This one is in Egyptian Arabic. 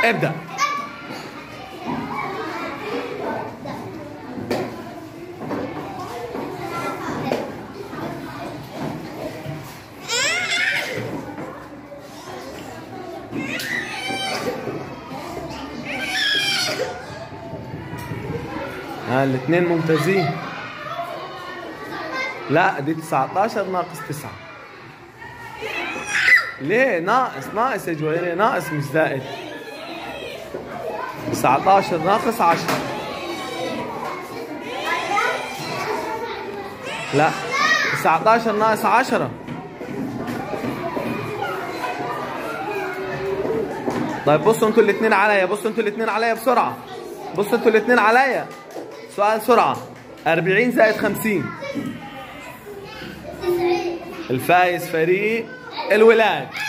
ابدأ ها الاثنين ممتازين لا دي 19 ناقص 9 ليه ناقص ناقص يا جويري ناقص مش زائد 19 ناقص 10 لا 19 ناقص 10 طيب بصوا انتوا الاثنين عليا بصوا انتوا الاثنين عليا بسرعه بصوا انتوا الاثنين عليا سؤال سرعه 40 زائد 50 الفايز فريق الولاد